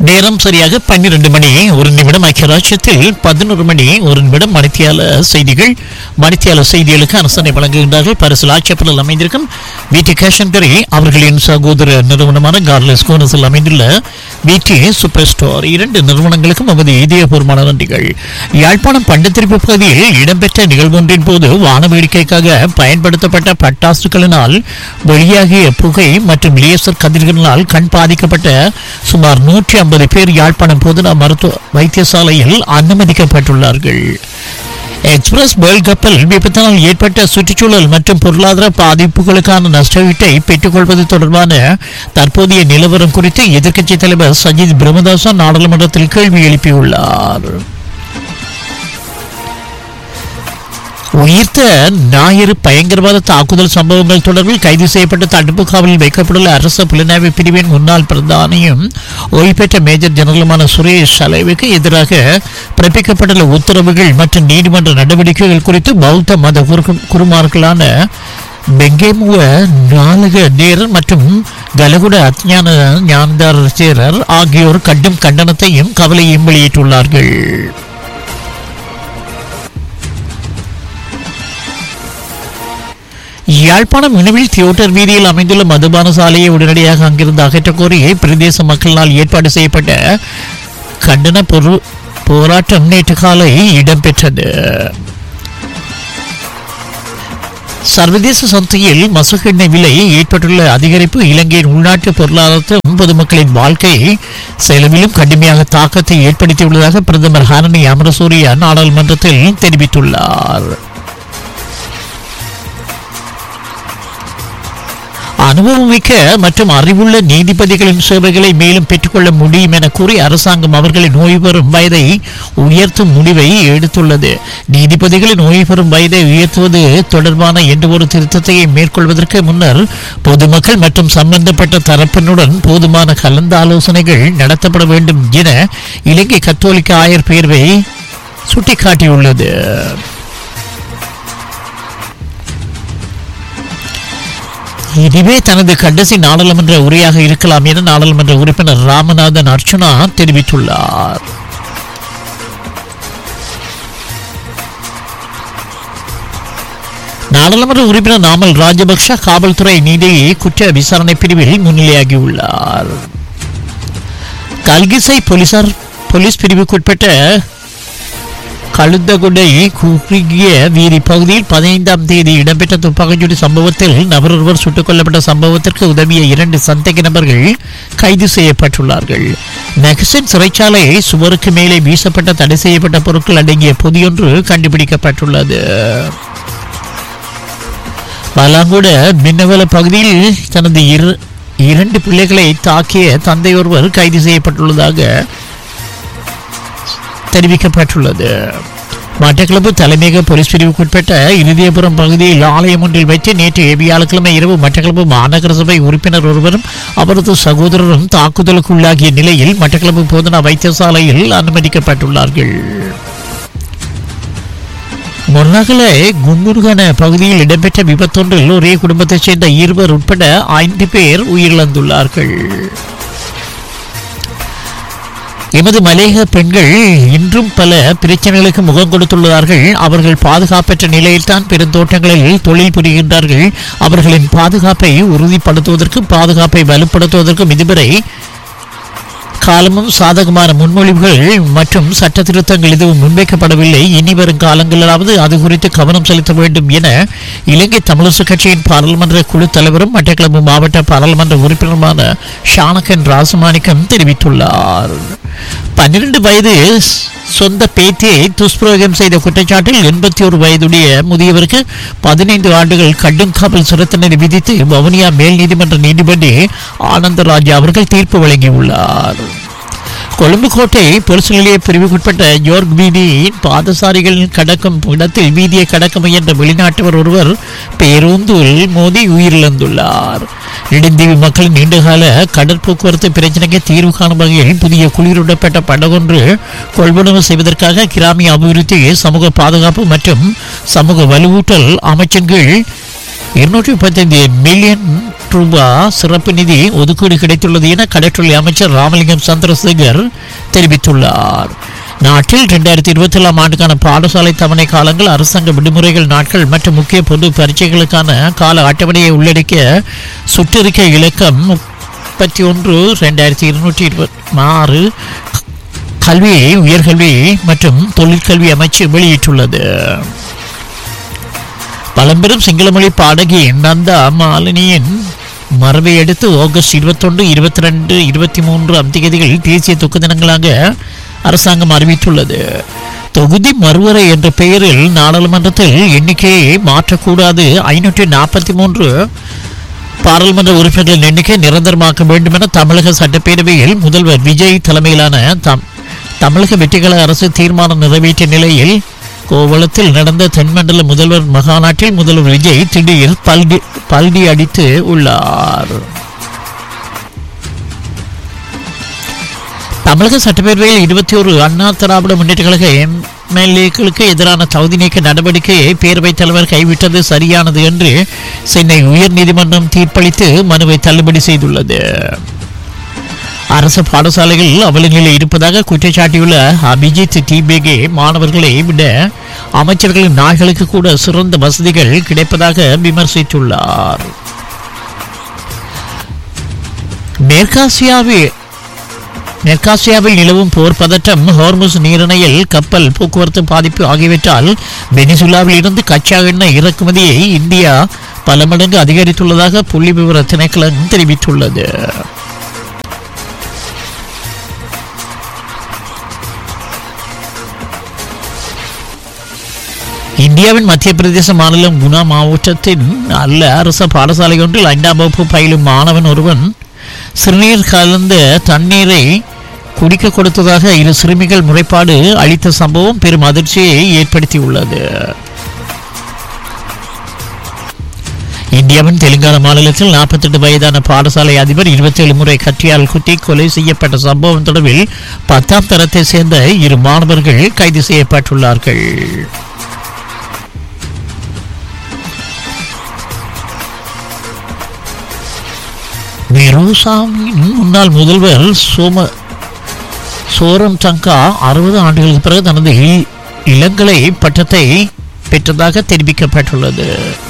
நேரம் சரியாக பன்னிரண்டு மணி ஒரு நிமிடம் ஐக்கியராட்சியத்தில் பதினோரு மணி ஒரு நிமிடம் மணித்தியால செய்திகள் மணித்தியால செய்திகளுக்கு அரசனை வழங்குகின்றார்கள் பரிசு ஆட்சேபனில் அமைந்திருக்கும் விடி கேஷன்கரி அவர்களின் சகோதர நிறுவனமான கார்லஸ் கோனஸில் அமைந்துள்ள விடி சூப்பர் ஸ்டோர் இரண்டு நிறுவனங்களுக்கும் நமது இதயபூர்வமான நன்றிகள் யாழ்ப்பாணம் பண்டத்திருப்பு பகுதியில் இடம்பெற்ற நிகழ்வொன்றின் போது வான வேடிக்கைக்காக பயன்படுத்தப்பட்ட பட்டாசுகளினால் வெளியாகிய புகை மற்றும் லேசர் கதிர்களினால் கண் பாதிக்கப்பட்ட சுமார் நூற்றி ஐம்பது பேர் யாழ்ப்பாணம் பொதுநா மருத்துவ வைத்தியசாலையில் அனுமதிக்கப்பட்டுள்ளார்கள் எக்ஸ்பிரஸ் வேர்ல்ட் கப்பல் விபத்தினால் ஏற்பட்ட சுற்றுச்சூழல் மற்றும் பொருளாதார பாதிப்புகளுக்கான நஷ்டஈட்டை பெற்றுக்கொள்வது தொடர்பான தற்போதைய நிலவரம் குறித்து எதிர்க்கட்சித் தலைவர் சஜித் பிரேமதாச நாடாளுமன்றத்தில் கேள்வி எழுப்பியுள்ளார் உயிர்த்த ஞாயிறு பயங்கரவாத தாக்குதல் சம்பவங்கள் தொடர்பில் கைது செய்யப்பட்ட தடுப்பு காவலில் வைக்கப்பட்டுள்ள அரசு புலனாய்வு பிரிவின் முன்னாள் பிரதானியும் ஓய்வு பெற்ற மேஜர் ஜெனரலுமான சுரேஷ் சலைவுக்கு எதிராக பிறப்பிக்கப்பட்டுள்ள உத்தரவுகள் மற்றும் நீதிமன்ற நடவடிக்கைகள் குறித்து பௌத்த மத குரு- குருமார்களான பெங்கேமுவ நாலக நேரர் மற்றும் கலகுட அத்ஞான ஞானதார் சேரர் ஆகியோர் கடும் கண்டனத்தையும் கவலையும் வெளியிட்டுள்ளார்கள் யாழ்ப்பாணம் இணுவில் தியோட்டர் வீதியில் அமைந்துள்ள மதுபான சாலையை உடனடியாக அங்கிருந்து அகற்றக் கோரி பிரதேச மக்களால் ஏற்பாடு செய்யப்பட்ட கண்டன பொரு போராட்டம் நேற்று காலை இடம்பெற்றது சர்வதேச சந்தையில் மசகு எண்ணெய் விலை ஏற்பட்டுள்ள அதிகரிப்பு இலங்கையின் உள்நாட்டு பொருளாதாரத்திலும் பொதுமக்களின் வாழ்க்கை செலவிலும் கடுமையாக தாக்கத்தை ஏற்படுத்தியுள்ளதாக பிரதமர் ஹரணி அமரசூரிய நாடாளுமன்றத்தில் தெரிவித்துள்ளார் அனுபவமிக்க மற்றும் அறிவுள்ள நீதிபதிகளின் சேவைகளை மேலும் பெற்றுக்கொள்ள முடியும் என கூறி அரசாங்கம் அவர்களின் ஓய்வு பெறும் வயதை உயர்த்தும் முடிவை எடுத்துள்ளது நீதிபதிகளின் ஓய்வு பெறும் வயதை உயர்த்துவது தொடர்பான எந்த ஒரு திருத்தத்தை மேற்கொள்வதற்கு முன்னர் பொதுமக்கள் மற்றும் சம்பந்தப்பட்ட தரப்பினுடன் போதுமான கலந்த ஆலோசனைகள் நடத்தப்பட வேண்டும் என இலங்கை கத்தோலிக்க ஆயர் பேர்வை சுட்டிக்காட்டியுள்ளது இதுவே தனது கடைசி நாடாளுமன்ற உரையாக இருக்கலாம் என நாடாளுமன்ற உறுப்பினர் ராமநாதன் அர்ச்சுனா தெரிவித்துள்ளார் நாடாளுமன்ற உறுப்பினர் நாமல் ராஜபக்ஷ காவல்துறை நீதி குற்ற விசாரணை பிரிவில் முன்னிலையாகியுள்ளார் கல்கிசை போலீசார் போலீஸ் பிரிவுக்குட்பட்ட கழுந்தகுடை குறுகிய வீதி பகுதியில் பதினைந்தாம் தேதி இடம்பெற்ற துப்பாக்கிச்சூடு சம்பவத்தில் நபர் ஒருவர் சுட்டுக் கொல்லப்பட்ட சம்பவத்திற்கு உதவிய இரண்டு சந்தேக நபர்கள் கைது செய்யப்பட்டுள்ளார்கள் நெக்சன் சிறைச்சாலை சுவருக்கு மேலே வீசப்பட்ட தடை செய்யப்பட்ட பொருட்கள் அடங்கிய பொதியொன்று கண்டுபிடிக்கப்பட்டுள்ளது பலாங்குட மின்னவல பகுதியில் தனது இரு இரண்டு பிள்ளைகளை தாக்கிய தந்தை ஒருவர் கைது செய்யப்பட்டுள்ளதாக தெரிவிக்கப்பட்டுள்ளது மட்டக்களப்பு தலைமையக போலீஸ் பிரிவுக்குட்பட்ட இறுதியபுரம் பகுதியில் ஆலயம் ஒன்றில் வைத்து நேற்று வியாழக்கிழமை இரவு மட்டக்களப்பு மாநகர சபை உறுப்பினர் ஒருவரும் அவரது சகோதரரும் தாக்குதலுக்கு உள்ளாகிய நிலையில் மட்டக்களப்பு போதனா வைத்தியசாலையில் அனுமதிக்கப்பட்டுள்ளார்கள் முன்னகலை குன்முருகன பகுதியில் இடம்பெற்ற விபத்தொன்றில் ஒரே குடும்பத்தைச் சேர்ந்த இருவர் உட்பட ஐந்து பேர் உயிரிழந்துள்ளார்கள் எமது மலையக பெண்கள் இன்றும் பல பிரச்சனைகளுக்கு முகம் கொடுத்துள்ளார்கள் அவர்கள் பாதுகாப்பற்ற நிலையில்தான் பெருந்தோட்டங்களில் தொழில் புரிகின்றார்கள் அவர்களின் பாதுகாப்பை உறுதிப்படுத்துவதற்கு பாதுகாப்பை வலுப்படுத்துவதற்கும் இதுவரை காலமும் சாதகமான முன்மொழிவுகள் மற்றும் சட்ட திருத்தங்கள் எதுவும் முன்வைக்கப்படவில்லை இனி வரும் காலங்களிலாவது அது குறித்து கவனம் செலுத்த வேண்டும் என இலங்கை தமிழரசு கட்சியின் பாராளுமன்ற குழு தலைவரும் மட்டக்களப்பு மாவட்ட பாராளுமன்ற உறுப்பினருமான ஷானகன் ராசமாணிக்கம் தெரிவித்துள்ளார் பன்னிரண்டு வயது சொந்த பேத்தியை துஷ்பிரயோகம் செய்த குற்றச்சாட்டில் எண்பத்தி ஒரு வயதுடைய முதியவருக்கு பதினைந்து ஆண்டுகள் கடும் காவல் சிறை தண்டனை விதித்து வவுனியா மேல் நீதிமன்ற நீதிபதி ஆனந்தராஜா அவர்கள் தீர்ப்பு வழங்கியுள்ளார் கொழும்பு கோட்டை போலீஸ் நிலைய பிரிவுக்குட்பட்ட யோர்க் வீதியின் பாதசாரிகள் கடக்கும் இடத்தில் வீதியை கடக்க முயன்ற வெளிநாட்டவர் ஒருவர் பேருந்தில் மோதி உயிரிழந்துள்ளார் நெடுந்தீவு மக்களின் நீண்டகால கடற்போக்குவரத்து பிரச்சனைக்கு தீர்வு காணும் வகையில் புதிய குளிரூட்டப்பட்ட படகொன்று கொள்வனவு செய்வதற்காக கிராமிய அபிவிருத்தி சமூக பாதுகாப்பு மற்றும் சமூக வலுவூட்டல் அமைச்சின் கீழ் இருநூற்றி முப்பத்தைந்து மில்லியன் ரூபாய் சிறப்பு நிதி ஒதுக்கீடு கிடைத்துள்ளது என கடற்றுறை அமைச்சர் ராமலிங்கம் சந்திரசேகர் தெரிவித்துள்ளார் நாட்டில் இரண்டாயிரத்தி இருபத்தி ஏழாம் ஆண்டுக்கான பாடசாலை தவணை காலங்கள் அரசாங்க விடுமுறைகள் நாட்கள் மற்றும் முக்கிய பொது பரீட்சைகளுக்கான கால அட்டவணையை உள்ளடக்கிய சுற்றறிக்கை இலக்கம் முப்பத்தி ஒன்று ரெண்டாயிரத்தி இருநூற்றி இருபத்தி ஆறு கல்வி உயர்கல்வி மற்றும் தொழிற்கல்வி அமைச்சு வெளியிட்டுள்ளது பழம்பெரும் சிங்கள மொழி பாடகி நந்தா மாலினியின் மரபை அடுத்து ஆகஸ்ட் இருபத்தொன்று இருபத்தி ரெண்டு இருபத்தி மூன்று அந்திகதிகள் தேசிய துக்க தினங்களாக அரசாங்கம் அறிவித்துள்ளது தொகுதி மறுவரை என்ற பெயரில் நாடாளுமன்றத்தில் எண்ணிக்கையை மாற்றக்கூடாது ஐநூற்றி நாற்பத்தி மூன்று பாராளுமன்ற உறுப்பினர்களின் எண்ணிக்கை நிரந்தரமாக்க வேண்டும் என தமிழக சட்டப்பேரவையில் முதல்வர் விஜய் தலைமையிலான தம் தமிழக வெற்றிகழக அரசு தீர்மானம் நிறைவேற்றிய நிலையில் கோவளத்தில் நடந்த தென்மண்டல முதல்வர் மகாநாட்டில் முதல்வர் விஜய் திடீர் பல்டி பல்டி அடித்து உள்ளார் தமிழக சட்டப்பேரவையில் இருபத்தி ஒரு அண்ணா திராவிட முன்னேற்ற கழக எம்எல்ஏக்களுக்கு எதிரான தகுதி நீக்க நடவடிக்கையை பேரவைத் தலைவர் கைவிட்டது சரியானது என்று சென்னை உயர்நீதிமன்றம் தீர்ப்பளித்து மனுவை தள்ளுபடி செய்துள்ளது அரசு பாடசாலைகள் அவலநிலை இருப்பதாக குற்றச்சாட்டியுள்ள அபிஜித் டிபேகே மாணவர்களை விட அமைச்சர்களின் நாய்களுக்கு கூட சிறந்த வசதிகள் கிடைப்பதாக விமர்சித்துள்ளார் மேற்காசியாவில் மேற்காசியாவில் நிலவும் போர் பதற்றம் ஹார்முஸ் நீரிணையில் கப்பல் போக்குவரத்து பாதிப்பு ஆகியவற்றால் வெனிசுலாவில் இருந்து கச்சா எண்ணெய் இறக்குமதியை இந்தியா பல மடங்கு அதிகரித்துள்ளதாக புள்ளி விவர திணைக்களம் தெரிவித்துள்ளது இந்தியாவின் மத்திய பிரதேச மாநிலம் குணா மாவட்டத்தின் அல்ல அரச பாடசாலை ஒன்றில் ஐந்தாம் வகுப்பு பயிலும் மாணவன் ஒருவன் சிறுநீர் கலந்த தண்ணீரை குடிக்க கொடுத்ததாக இரு சிறுமிகள் முறைப்பாடு அளித்த சம்பவம் பெரும் அதிர்ச்சியை ஏற்படுத்தியுள்ளது இந்தியாவின் தெலுங்கானா மாநிலத்தில் 48 வயதான பாடசாலை அதிபர் 27 முறை கற்றியால் குத்தி கொலை செய்யப்பட்ட சம்பவம் தொடர்பில் பத்தாம் தரத்தை சேர்ந்த இரு மாணவர்கள் கைது செய்யப்பட்டுள்ளார்கள் மெரோசாமின் முன்னாள் முதல்வர் சோம சோரம் சங்கா அறுபது ஆண்டுகளுக்கு பிறகு தனது இ- இளங்கலை பட்டத்தை பெற்றதாக தெரிவிக்கப்பட்டுள்ளது